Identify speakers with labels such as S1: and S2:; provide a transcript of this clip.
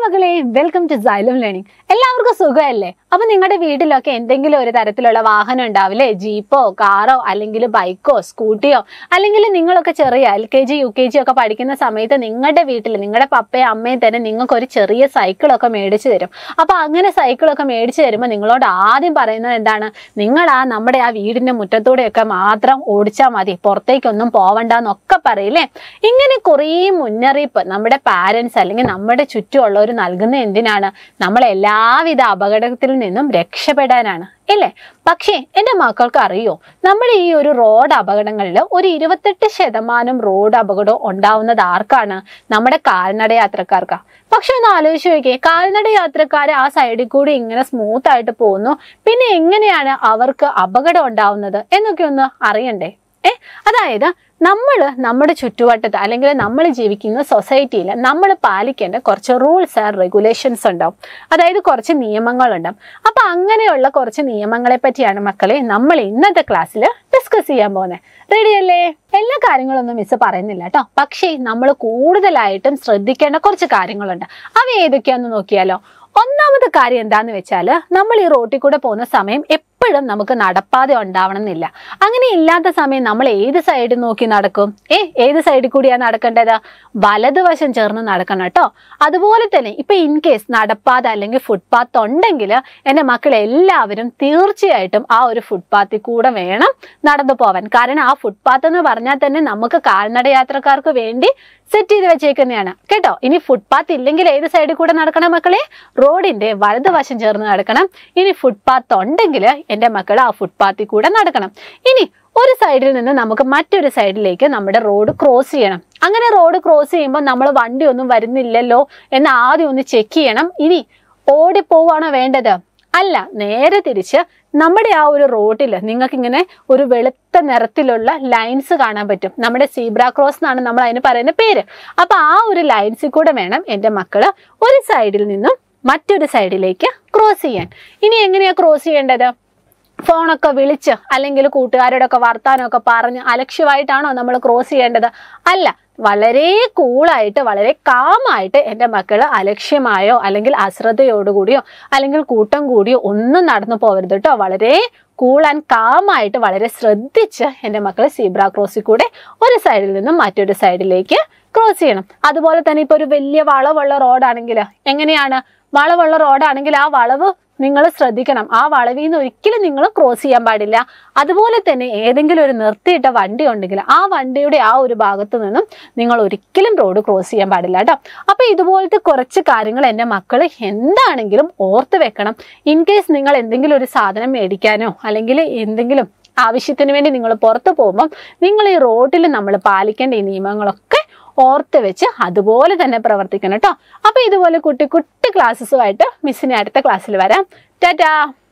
S1: മക്കളെ welcome to xylem learning എല്ലാവർക്കും സുഖമല്ലേ അപ്പൊ നിങ്ങളുടെ വീട്ടിലൊക്കെ എന്തെങ്കിലും ഒരു തരത്തിലുള്ള വാഹനം ഉണ്ടാവില്ലേ ജീപ്പോ കാറോ അല്ലെങ്കിൽ ബൈക്കോ സ്കൂട്ടിയോ അല്ലെങ്കിൽ നിങ്ങളൊക്കെ ചെറിയ L K G U K G ഒക്കെ പഠിക്കുന്ന സമയത്ത് നിങ്ങളുടെ വീട്ടിൽ നിങ്ങളുടെ പപ്പയും അമ്മയും തന്നെ നിങ്ങൾക്ക് ഒരു ചെറിയ സൈക്കിളൊക്കെ മേടിച്ചു തരും അപ്പൊ അങ്ങനെ സൈക്കിളൊക്കെ മേടിച്ചു തരുമ്പോൾ നിങ്ങളോട് ആദ്യം പറയുന്നത് എന്താണ് നിങ്ങൾ ആ നമ്മുടെ ആ വീടിന്റെ മുറ്റത്തൂടെയൊക്കെ മാത്രം ഓടിച്ചാൽ മതി പുറത്തേക്കൊന്നും പോവണ്ടെന്നൊക്കെ പറയില്ലേ ഇങ്ങനെ കുറേ മുന്നറിയിപ്പ് നമ്മുടെ പാരൻസ് അല്ലെങ്കിൽ നമ്മുടെ ചുറ്റുമുള്ളവർ നൽകുന്ന എന്തിനാണ് നമ്മൾ എല്ലാവിധ അപകടത്തിൽ നിന്നും രക്ഷപ്പെടാനാണ് ഇല്ലേ പക്ഷേ എൻ്റെ മക്കൾക്ക് അറിയോ നമ്മുടെ ഈ ഒരു റോഡ് അപകടങ്ങളിൽ ഒരു ഇരുപത്തെട്ട് ശതമാനം റോഡ് അപകടം ഉണ്ടാവുന്നത് ആർക്കാണ് നമ്മുടെ കാൽനട യാത്രക്കാർക്കാ പക്ഷെ ഒന്ന് ആലോചിച്ച് നോക്കിയേ കാൽനട യാത്രക്കാർ ആ സൈഡിൽ കൂടി ഇങ്ങനെ സ്മൂത്ത് ആയിട്ട് പോകുന്നു പിന്നെ എങ്ങനെയാണ് അവർക്ക് അപകടം ഉണ്ടാവുന്നത് എന്നൊക്കെ ഒന്ന് അറിയണ്ടേ ഏ അതായത് നമ്മൾ നമ്മുടെ ചുറ്റുവട്ടത്ത് അല്ലെങ്കിൽ നമ്മൾ ജീവിക്കുന്ന സൊസൈറ്റിയിൽ നമ്മൾ പാലിക്കേണ്ട കുറച്ച് റൂൾസ് ആൻഡ് റെഗുലേഷൻസ് ഉണ്ടാവും അതായത് കുറച്ച് നിയമങ്ങളുണ്ടാവും അപ്പൊ അങ്ങനെയുള്ള കുറച്ച് നിയമങ്ങളെ പറ്റിയാണ് മക്കളെ നമ്മൾ ഇന്നത്തെ ക്ലാസ്സിൽ ഡിസ്കസ് ചെയ്യാൻ പോകുന്നത് റെഡി അല്ലേ എല്ലാ കാര്യങ്ങളൊന്നും മിസ് പറയുന്നില്ല കേട്ടോ പക്ഷേ നമ്മൾ കൂടുതലായിട്ടും ശ്രദ്ധിക്കേണ്ട കുറച്ച് കാര്യങ്ങളുണ്ട് അവ ഏതൊക്കെയാന്ന് നോക്കിയാലോ ഒന്നാമത്തെ കാര്യം എന്താന്ന് വെച്ചാൽ നമ്മൾ ഈ റോട്ടിൽ കൂടെ പോകുന്ന സമയം എപ്പോഴും നമുക്ക് നടപ്പാതെ ഉണ്ടാവണം എന്നില്ല അങ്ങനെ ഇല്ലാത്ത സമയം നമ്മൾ ഏത് സൈഡ് നോക്കി നടക്കും ഏ ഏത് സൈഡിൽ കൂടിയാണ് നടക്കേണ്ടത് വലതുവശം ചേർന്ന് നടക്കണം കേട്ടോ അതുപോലെ തന്നെ ഇപ്പൊ ഇൻ കേസ് നടപ്പാത അല്ലെങ്കിൽ ഫുട്പാത്ത് ഉണ്ടെങ്കിൽ എൻ്റെ മക്കൾ എല്ലാവരും തീർച്ചയായിട്ടും ആ ഒരു ഫുട്പാത്തിൽ കൂടെ വേണം നടന്നു പോവാൻ കാരണം ആ ഫുട്പാത്ത് എന്ന് പറഞ്ഞാൽ തന്നെ നമുക്ക് കാൽനട യാത്രക്കാർക്ക് വേണ്ടി സെറ്റ് ചെയ്ത് വെച്ചേക്കുന്നതാണ് കേട്ടോ ഇനി ഫുട്പാത്ത് ഇല്ലെങ്കിൽ ഏത് സൈഡിൽ കൂടെ നടക്കണം മക്കളെ റോഡിന്റെ വലതുവശം ചേർന്ന് നടക്കണം ഇനി ഫുട്പാത്ത് ഉണ്ടെങ്കിൽ എൻ്റെ മക്കൾ ആ ഫുട്പാത്തിൽ കൂടെ നടക്കണം ഇനി ഒരു സൈഡിൽ നിന്ന് നമുക്ക് മറ്റൊരു സൈഡിലേക്ക് നമ്മുടെ റോഡ് ക്രോസ് ചെയ്യണം അങ്ങനെ റോഡ് ക്രോസ് ചെയ്യുമ്പോൾ നമ്മൾ വണ്ടി ഒന്നും വരുന്നില്ലല്ലോ എന്ന് ആദ്യം ഒന്ന് ചെക്ക് ചെയ്യണം ഇനി ഓടിപ്പോവാണോ വേണ്ടത് അല്ല നേരെ തിരിച്ച് നമ്മുടെ ആ ഒരു റോഡിൽ നിങ്ങൾക്ക് ഇങ്ങനെ ഒരു വെളുത്ത നിറത്തിലുള്ള ലൈൻസ് കാണാൻ പറ്റും നമ്മുടെ സീബ്ര ക്രോസ് എന്നാണ് നമ്മൾ അതിന് പറയുന്ന പേര് അപ്പൊ ആ ഒരു ലൈൻസിൽ കൂടെ വേണം എൻ്റെ മക്കള് ഒരു സൈഡിൽ നിന്നും മറ്റൊരു സൈഡിലേക്ക് ക്രോസ് ചെയ്യാൻ ഇനി എങ്ങനെയാ ക്രോസ് ചെയ്യേണ്ടത് ഫോണൊക്കെ വിളിച്ച് അല്ലെങ്കിൽ കൂട്ടുകാരോടൊക്കെ വർത്താനമൊക്കെ പറഞ്ഞ് അലക്ഷ്യമായിട്ടാണോ നമ്മൾ ക്രോസ് ചെയ്യേണ്ടത് അല്ല വളരെ കൂളായിട്ട് വളരെ കാമായിട്ട് എൻ്റെ മക്കൾ അലക്ഷ്യമായോ അല്ലെങ്കിൽ അശ്രദ്ധയോടുകൂടിയോ അല്ലെങ്കിൽ കൂട്ടം കൂടിയോ ഒന്നും നടന്നു പോകരുത് കേട്ടോ വളരെ കൂൾ ആൻഡ് കാമായിട്ട് വളരെ ശ്രദ്ധിച്ച് എൻ്റെ മക്കൾ സീബ്ര ക്രോസിൽ കൂടെ ഒരു സൈഡിൽ നിന്നും മറ്റൊരു സൈഡിലേക്ക് ക്രോസ് ചെയ്യണം അതുപോലെ തന്നെ ഇപ്പോൾ ഒരു വലിയ വളവുള്ള റോഡാണെങ്കിൽ എങ്ങനെയാണ് വളവുള്ള റോഡാണെങ്കിൽ ആ വളവ് നിങ്ങൾ ശ്രദ്ധിക്കണം ആ വളവിൽ നിന്ന് ഒരിക്കലും നിങ്ങൾ ക്രോസ് ചെയ്യാൻ പാടില്ല അതുപോലെ തന്നെ ഏതെങ്കിലും ഒരു നിർത്തിയിട്ട വണ്ടി ഉണ്ടെങ്കിൽ ആ വണ്ടിയുടെ ആ ഒരു ഭാഗത്ത് നിന്നും നിങ്ങൾ ഒരിക്കലും റോഡ് ക്രോസ് ചെയ്യാൻ പാടില്ല കേട്ടോ അപ്പൊ ഇതുപോലത്തെ കുറച്ച് കാര്യങ്ങൾ എൻ്റെ മക്കൾ എന്താണെങ്കിലും ഓർത്ത് വെക്കണം ഇൻ കേസ് നിങ്ങൾ എന്തെങ്കിലും ഒരു സാധനം മേടിക്കാനോ അല്ലെങ്കിൽ എന്തെങ്കിലും ആവശ്യത്തിന് വേണ്ടി നിങ്ങൾ പുറത്തു പോകുമ്പം നിങ്ങൾ ഈ റോഡിൽ നമ്മൾ പാലിക്കേണ്ട ഈ നിയമങ്ങളൊക്കെ ഓർത്ത് വെച്ച് അതുപോലെ തന്നെ പ്രവർത്തിക്കണം കേട്ടോ അപ്പൊ ഇതുപോലെ കുട്ടി കുട്ടി ക്ലാസ്സസുമായിട്ട് മിസ്സിനെ അടുത്ത ക്ലാസ്സിൽ വരാം ടാറ്റാ